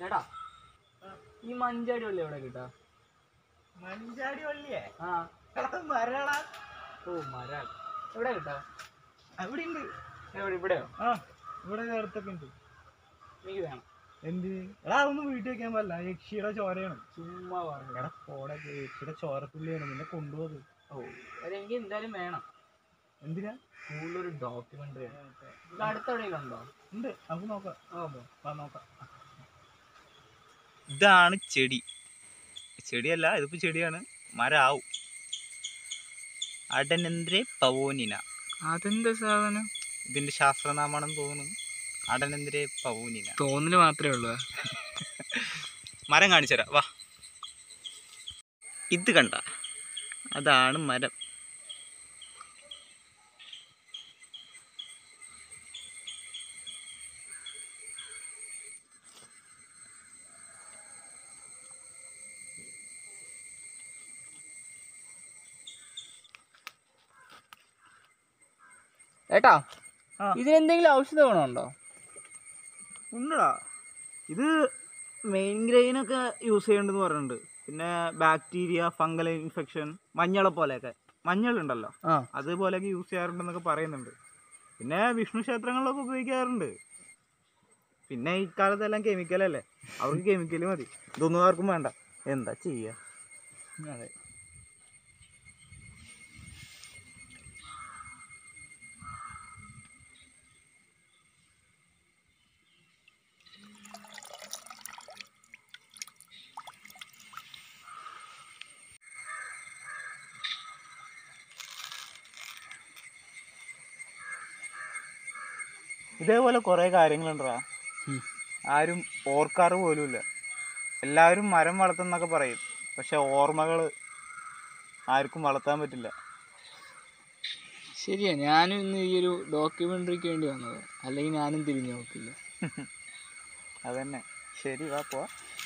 ഏട്ടാ ഈ മഞ്ചാടി വള്ളി എവിടെ കിട്ടാ മഞ്ചാടി വള്ളിയേ ആ എടാ മരടാ ഓ മരാൾ എവിടെ കിട്ടാ അവിടെ ഉണ്ട് എവിടെ ഇവിടെയോ ആ ഇവിടെ ചേർത്തൊക്കെ ഉണ്ട് എനിക്ക് വേണം എന്ത് എടാ അതൊന്നും വീട്ടിൽ വെക്കാൻ പാടില്ല യക്ഷിയുടെ ചോരയാണ് ചുമ്മാ പറഞ്ഞു എടാ പോടെ യക്ഷിയുടെ ചോരത്തുള്ളിയാണ് നിന്നെ കൊണ്ടുപോകുന്നത് ഓ അത് എനിക്ക് എന്തായാലും വേണം എന്തിനാ കൂടുതലൊരു ഡോക്യുമെന്ററി ഇത് അടുത്ത എവിടെയെങ്കിലും ഉണ്ടോ ഉണ്ട് നമുക്ക് നോക്കാം ആ പോ. വാ നോക്കാം ഇതാണ് ചെടി ചെടിയല്ല ഇതിപ്പോ ചെടിയാണ് മരാവും അടനന്ദ്രെ പവോനിന അതെന്താ സാധനം ഇതിന്റെ ശാസ്ത്രനാമാണെന്ന് തോന്നുന്നു അടനന്ദ്രെ പവോനിന തോന്നല് മാത്രമേ ഉള്ളൂ മരം കാണിച്ചുതരാം വാ ഇത് കണ്ട അതാണ് മരം ഏട്ടാ ആ. ഇതിനെന്തെങ്കിലും ഔഷധ ഗുണമുണ്ടോ ഉണ്ടടാ ഇത് മെയിൻ ഗ്രെയിനൊക്കെ യൂസ് ചെയ്യേണ്ടതെന്ന് പറയുന്നുണ്ട് പിന്നെ ബാക്ടീരിയ ഫംഗൽ ഇൻഫെക്ഷൻ മഞ്ഞളെ പോലെയൊക്കെ മഞ്ഞളുണ്ടല്ലോ ആ അതുപോലെയൊക്കെ യൂസ് ചെയ്യാറുണ്ടെന്നൊക്കെ പറയുന്നുണ്ട് പിന്നെ വിഷ്ണു ക്ഷേത്രങ്ങളിലൊക്കെ ഉപയോഗിക്കാറുണ്ട് പിന്നെ ഈ കാലത്തെല്ലാം കെമിക്കലല്ലേ അവർക്ക് കെമിക്കൽ മതി ഇതൊന്നും ആർക്കും വേണ്ട എന്താ ചെയ്യാ അതെ ഇതേപോലെ കുറേ കാര്യങ്ങളുണ്ടാ ഉം. ആരും ഓർക്കാറ് പോലുമില്ല എല്ലാവരും മരം വളർത്തുന്നൊക്കെ പറയും പക്ഷെ ഓർമ്മകൾ ആർക്കും വളർത്താൻ പറ്റില്ല ശരിയാ ഞാനും ഇന്ന് ഈ ഒരു ഡോക്യുമെന്ററിക്ക് വേണ്ടി വന്നത് അല്ലെങ്കിൽ ഞാനും തിരിഞ്ഞു നോക്കില്ല അതന്നെ ശരി വാ പോവാ